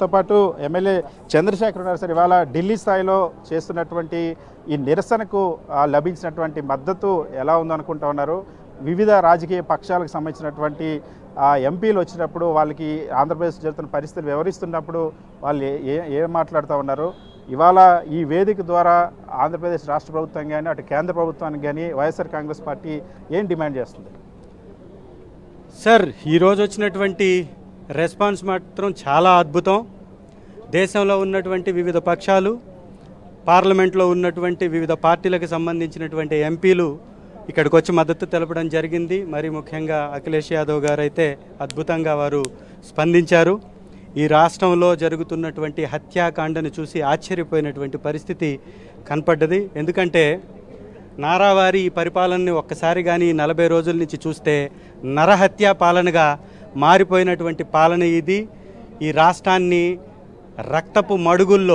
మనతో పాటు ఎమ్మెల్యే చంద్రశేఖర్ ఉన్నారు సార్ ఇవాళ ఢిల్లీ స్థాయిలో చేస్తున్నటువంటి ఈ నిరసనకు ఆ, లభించినటువంటి మద్దతు ఎలా ఉందనుకుంటా ఉన్నారు వివిధ రాజకీయ పక్షాలకు సంబంధించినటువంటి ఆ, ఎంపీలు వచ్చినప్పుడు వాళ్ళకి ఆంధ్రప్రదేశ్ జరుగుతున్న పరిస్థితులు వివరిస్తున్నప్పుడు వాళ్ళు ఏ- ఏ ఏం మాట్లాడుతూ ఉన్నారు ఇవాళ ఈ వేదిక ద్వారా ఆంధ్రప్రదేశ్ రాష్ట్ర ప్రభుత్వం కానీ అటు కేంద్ర ప్రభుత్వానికి కానీ వైఎస్ఆర్ కాంగ్రెస్ పార్టీ ఏం డిమాండ్ చేస్తుంది సార్ ఈరోజు వచ్చినటువంటి రెస్పాన్స్ మాత్రం చాలా అద్భుతం దేశంలో ఉన్నటువంటి వివిధ పక్షాలు పార్లమెంట్లో ఉన్నటువంటి వివిధ పార్టీలకు సంబంధించినటువంటి ఎంపీలు ఇక్కడికి వచ్చి మద్దతు తెలపడం జరిగింది మరి ముఖ్యంగా అఖిలేష్ యాదవ్ గారు అయితే అద్భుతంగా వారు స్పందించారు ఈ రాష్ట్రంలో జరుగుతున్నటువంటి హత్యాకాండను చూసి ఆశ్చర్యపోయినటువంటి పరిస్థితి కనపడ్డది ఎందుకంటే నారావారి ఈ పరిపాలనని ఒక్కసారి కానీ నలభై రోజుల నుంచి చూస్తే నరహత్యా పాలనగా మారిపోయినటువంటి పాలన ఇది ఈ రాష్ట్రాన్ని రక్తపు మడుగుల్లో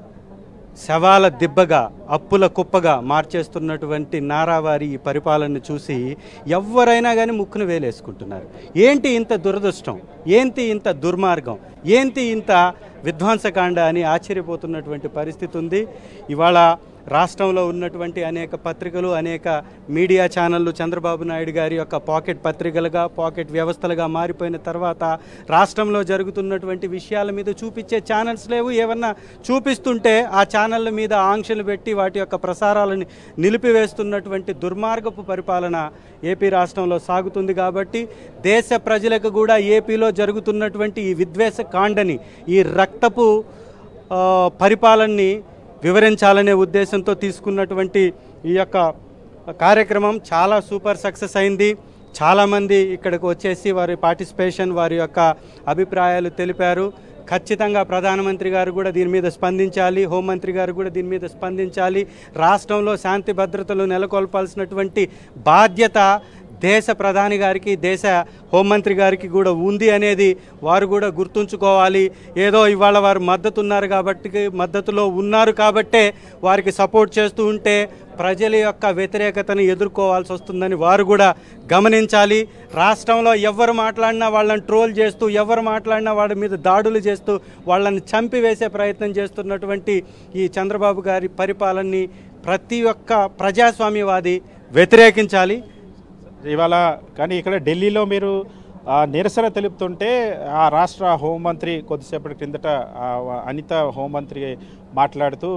శవాల దిబ్బగా అప్పుల కుప్పగా మార్చేస్తున్నటువంటి నారావారి ఈ పరిపాలనను చూసి ఎవరైనా కానీ ముక్కును వేలేసుకుంటున్నారు ఏంటి ఇంత దురదృష్టం ఏంటి ఇంత దుర్మార్గం ఏంటి ఇంత విధ్వంసకాండ అని ఆశ్చర్యపోతున్నటువంటి పరిస్థితి ఉంది ఇవాళ రాష్ట్రంలో ఉన్నటువంటి అనేక పత్రికలు అనేక మీడియా ఛానళ్ళు చంద్రబాబు నాయుడు గారి యొక్క పాకెట్ పత్రికలుగా పాకెట్ వ్యవస్థలుగా మారిపోయిన తర్వాత రాష్ట్రంలో జరుగుతున్నటువంటి విషయాల మీద చూపించే ఛానల్స్ లేవు ఏమన్నా చూపిస్తుంటే ఆ ఛానళ్ళ మీద ఆంక్షలు పెట్టి వాటి యొక్క ప్రసారాలను నిలిపివేస్తున్నటువంటి దుర్మార్గపు పరిపాలన ఏపీ రాష్ట్రంలో సాగుతుంది కాబట్టి దేశ ప్రజలకు కూడా ఏపీలో జరుగుతున్నటువంటి ఈ విద్వేష కాండని ఈ రక్తపు ఆ, పరిపాలనని వివరించాలనే ఉద్దేశంతో తీసుకున్నటువంటి ఈ యొక్క కార్యక్రమం చాలా సూపర్ సక్సెస్ అయింది చాలామంది ఇక్కడికి వచ్చేసి వారి పార్టిసిపేషన్ వారి యొక్క అభిప్రాయాలు తెలిపారు ఖచ్చితంగా ప్రధానమంత్రి గారు కూడా దీని మీద స్పందించాలి హోంమంత్రి గారు కూడా దీని మీద స్పందించాలి రాష్ట్రంలో శాంతి భద్రతలు నెలకొల్పాల్సినటువంటి బాధ్యత దేశ ప్రధాని గారికి దేశ హోంమంత్రి గారికి కూడా ఉంది అనేది వారు కూడా గుర్తుంచుకోవాలి ఏదో ఇవాళ వారు మద్దతు ఉన్నారు కాబట్టి మద్దతులో ఉన్నారు కాబట్టే వారికి సపోర్ట్ చేస్తూ ఉంటే ప్రజల యొక్క వ్యతిరేకతను ఎదుర్కోవాల్సి వస్తుందని వారు కూడా గమనించాలి రాష్ట్రంలో ఎవరు మాట్లాడినా వాళ్ళని ట్రోల్ చేస్తూ ఎవరు మాట్లాడినా వాళ్ళ మీద దాడులు చేస్తూ వాళ్ళని చంపివేసే ప్రయత్నం చేస్తున్నటువంటి ఈ చంద్రబాబు గారి పరిపాలనని ప్రతి ఒక్క ప్రజాస్వామ్యవాది వ్యతిరేకించాలి ఇవాళ కానీ ఇక్కడ ఢిల్లీలో మీరు ఆ, నిరసన తెలుపుతుంటే ఆ రాష్ట్ర హోంమంత్రి కొద్దిసేపటి క్రిందట ఆ, అనిత హోంమంత్రి మాట్లాడుతూ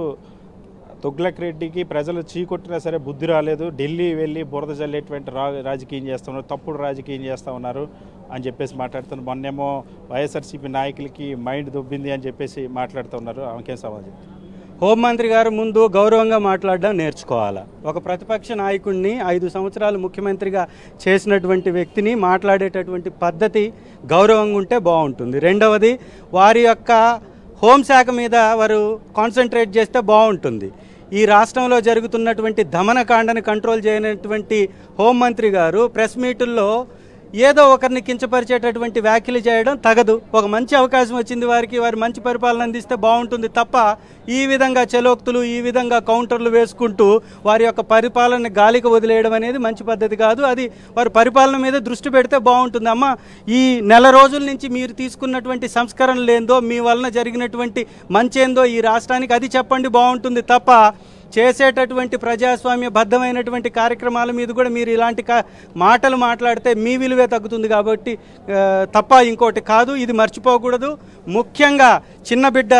తుగ్లక్ రెడ్డికి ప్రజలు చీకొట్టినా సరే బుద్ధి రాలేదు ఢిల్లీ వెళ్ళి బురద జల్లేటువంటి రా రాజకీయం చేస్తూ ఉన్నారు తప్పుడు రాజకీయం చేస్తూ ఉన్నారు అని చెప్పేసి మాట్లాడుతున్నారు మొన్నేమో వైఎస్ఆర్సీపీ నాయకులకి మైండ్ దొబ్బింది అని చెప్పేసి మాట్లాడుతూ ఉన్నారు ఆమెకేం సమాజం హోంమంత్రి గారు ముందు గౌరవంగా మాట్లాడడం నేర్చుకోవాలి ఒక ప్రతిపక్ష నాయకుడిని ఐదు సంవత్సరాలు ముఖ్యమంత్రిగా చేసినటువంటి వ్యక్తిని మాట్లాడేటటువంటి పద్ధతి గౌరవంగా ఉంటే బాగుంటుంది రెండవది వారి యొక్క హోంశాఖ మీద వారు కాన్సన్ట్రేట్ చేస్తే బాగుంటుంది ఈ రాష్ట్రంలో జరుగుతున్నటువంటి దమనకాండను కంట్రోల్ చేయనటువంటి హోంమంత్రి గారు ప్రెస్ మీటుల్లో ఏదో ఒకరిని కించపరిచేటటువంటి వ్యాఖ్యలు చేయడం తగదు ఒక మంచి అవకాశం వచ్చింది వారికి వారు మంచి పరిపాలన అందిస్తే బాగుంటుంది తప్ప ఈ విధంగా చెలోక్తులు ఈ విధంగా కౌంటర్లు వేసుకుంటూ వారి యొక్క పరిపాలన గాలికి వదిలేయడం అనేది మంచి పద్ధతి కాదు అది వారి పరిపాలన మీద దృష్టి పెడితే బాగుంటుంది అమ్మ ఈ నెల రోజుల నుంచి మీరు తీసుకున్నటువంటి సంస్కరణలు ఏందో మీ వలన జరిగినటువంటి మంచేందో ఈ రాష్ట్రానికి అది చెప్పండి బాగుంటుంది తప్ప చేసేటటువంటి ప్రజాస్వామ్య బద్ధమైనటువంటి కార్యక్రమాల మీద కూడా మీరు ఇలాంటి కా- మాటలు మాట్లాడితే మీ విలువే తగ్గుతుంది కాబట్టి ఆ, తప్ప ఇంకోటి కాదు ఇది మర్చిపోకూడదు ముఖ్యంగా చిన్న బిడ్డ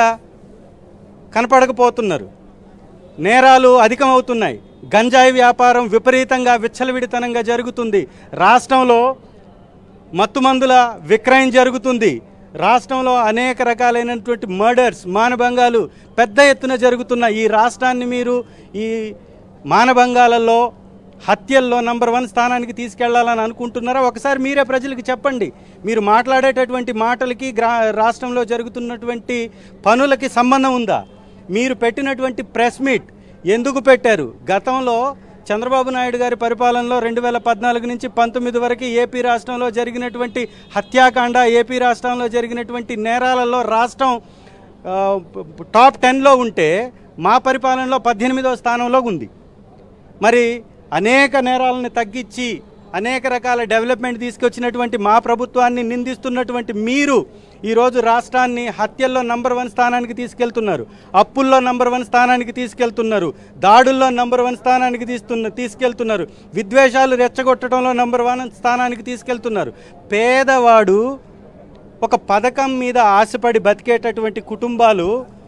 కనపడకపోతున్నారు నేరాలు అధికమవుతున్నాయి గంజాయి వ్యాపారం విపరీతంగా విచ్చలవిడితనంగా జరుగుతుంది రాష్ట్రంలో మత్తుమందుల విక్రయం జరుగుతుంది రాష్ట్రంలో అనేక రకాలైనటువంటి మర్డర్స్ మానభంగాలు పెద్ద ఎత్తున జరుగుతున్న ఈ రాష్ట్రాన్ని మీరు ఈ మానభంగాలలో హత్యల్లో నంబర్ వన్ స్థానానికి తీసుకెళ్లాలని అనుకుంటున్నారా ఒకసారి మీరే ప్రజలకు చెప్పండి మీరు మాట్లాడేటటువంటి మాటలకి గ్రా రాష్ట్రంలో జరుగుతున్నటువంటి పనులకి సంబంధం ఉందా మీరు పెట్టినటువంటి ప్రెస్ మీట్ ఎందుకు పెట్టారు గతంలో చంద్రబాబు నాయుడు గారి పరిపాలనలో రెండు వేల పద్నాలుగు నుంచి పంతొమ్మిది వరకు ఏపీ రాష్ట్రంలో జరిగినటువంటి హత్యాకాండ ఏపీ రాష్ట్రంలో జరిగినటువంటి నేరాలలో రాష్ట్రం ఆ, టాప్ టెన్లో ఉంటే మా పరిపాలనలో పద్దెనిమిదవ స్థానంలో ఉంది మరి అనేక నేరాలను తగ్గించి అనేక రకాల డెవలప్మెంట్ తీసుకొచ్చినటువంటి మా ప్రభుత్వాన్ని నిందిస్తున్నటువంటి మీరు ఈరోజు రాష్ట్రాన్ని హత్యల్లో నంబర్ వన్ స్థానానికి తీసుకెళ్తున్నారు అప్పుల్లో నంబర్ వన్ స్థానానికి తీసుకెళ్తున్నారు దాడుల్లో నంబర్ వన్ స్థానానికి తీస్తున్న తీసుకెళ్తున్నారు విద్వేషాలు రెచ్చగొట్టడంలో నంబర్ వన్ స్థానానికి తీసుకెళ్తున్నారు పేదవాడు ఒక పథకం మీద ఆశపడి బతికేటటువంటి కుటుంబాలు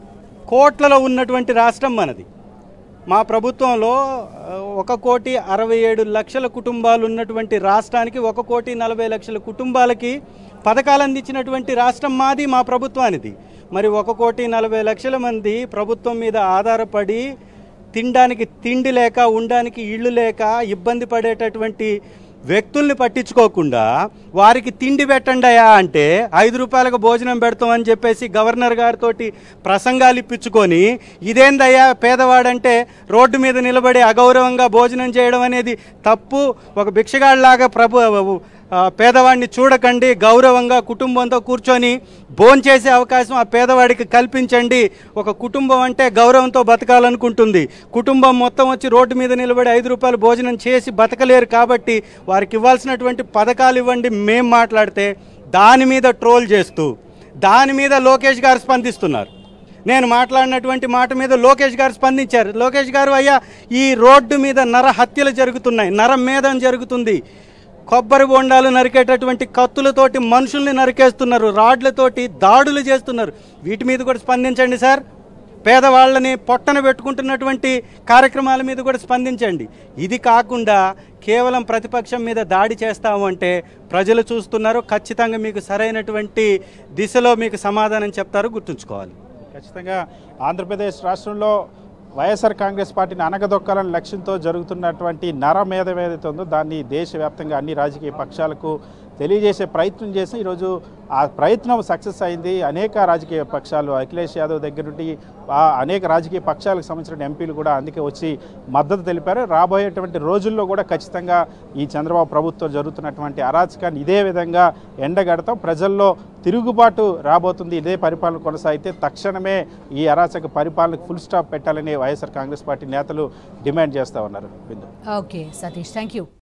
కోట్లలో ఉన్నటువంటి రాష్ట్రం మనది మా ప్రభుత్వంలో ఆ, ఒక కోటి అరవై ఏడు లక్షల కుటుంబాలు ఉన్నటువంటి రాష్ట్రానికి ఒక కోటి నలభై లక్షల కుటుంబాలకి పథకాలు అందించినటువంటి రాష్ట్రం మాది మా ప్రభుత్వానిది మరి ఒక కోటి నలభై లక్షల మంది ప్రభుత్వం మీద ఆధారపడి తినడానికి తిండి లేక ఉండడానికి ఇళ్ళు లేక ఇబ్బంది పడేటటువంటి వ్యక్తుల్ని పట్టించుకోకుండా వారికి తిండి పెట్టండియా అంటే ఐదు రూపాయలకు భోజనం పెడతామని చెప్పేసి గవర్నర్ గారితో ప్రసంగాలు ఇప్పించుకొని ఇదేందయ్యా పేదవాడంటే రోడ్డు మీద నిలబడి అగౌరవంగా భోజనం చేయడం అనేది తప్పు ఒక భిక్షగాడిలాగా ప్రభు ఆ, పేదవాడిని చూడకండి గౌరవంగా కుటుంబంతో కూర్చొని భోంచేసే అవకాశం ఆ పేదవాడికి కల్పించండి ఒక కుటుంబం అంటే గౌరవంతో బతకాలనుకుంటుంది కుటుంబం మొత్తం వచ్చి రోడ్డు మీద నిలబడి ఐదు రూపాయలు భోజనం చేసి బతకలేరు కాబట్టి వారికి ఇవ్వాల్సినటువంటి పథకాలు ఇవ్వండి మేం మాట్లాడితే దాని మీద ట్రోల్ చేస్తూ దాని మీద లోకేష్ గారు స్పందిస్తున్నారు నేను మాట్లాడినటువంటి మాట మీద లోకేష్ గారు స్పందించారు లోకేష్ గారు అయ్యా ఈ రోడ్డు మీద నర హత్యలు జరుగుతున్నాయి నరం మేధం జరుగుతుంది కొబ్బరి బొండాలు నరికేటటువంటి కత్తులతోటి మనుషుల్ని నరికేస్తున్నారు రాడ్లతోటి దాడులు చేస్తున్నారు వీటి మీద కూడా స్పందించండి సార్ పేదవాళ్ళని పొట్టన పెట్టుకుంటున్నటువంటి కార్యక్రమాల మీద కూడా స్పందించండి ఇది కాకుండా కేవలం ప్రతిపక్షం మీద దాడి చేస్తాము అంటే ప్రజలు చూస్తున్నారు ఖచ్చితంగా మీకు సరైనటువంటి దిశలో మీకు సమాధానం చెప్తారు గుర్తుంచుకోవాలి ఖచ్చితంగా ఆంధ్రప్రదేశ్ రాష్ట్రంలో వైఎస్ఆర్ కాంగ్రెస్ పార్టీని అనగదొక్కాలని లక్ష్యంతో జరుగుతున్నటువంటి నరమేధం ఏదైతే ఉందో దాన్ని దేశవ్యాప్తంగా అన్ని రాజకీయ పక్షాలకు తెలియజేసే ప్రయత్నం చేసి ఈరోజు ఆ ప్రయత్నం సక్సెస్ అయింది అనేక రాజకీయ పక్షాలు అఖిలేష్ యాదవ్ దగ్గర నుండి ఆ అనేక రాజకీయ పక్షాలకు సంబంధించిన ఎంపీలు కూడా అందుకే వచ్చి మద్దతు తెలిపారు రాబోయేటువంటి రోజుల్లో కూడా ఖచ్చితంగా ఈ చంద్రబాబు ప్రభుత్వం జరుగుతున్నటువంటి అరాచకాన్ని ఇదే విధంగా ఎండగడతాం ప్రజల్లో తిరుగుబాటు రాబోతుంది ఇదే పరిపాలన కొనసాగితే తక్షణమే ఈ అరాచక పరిపాలనకు ఫుల్ స్టాప్ పెట్టాలని వైఎస్ఆర్ కాంగ్రెస్ పార్టీ నేతలు డిమాండ్ చేస్తూ ఉన్నారు Bindu okay Satish thank you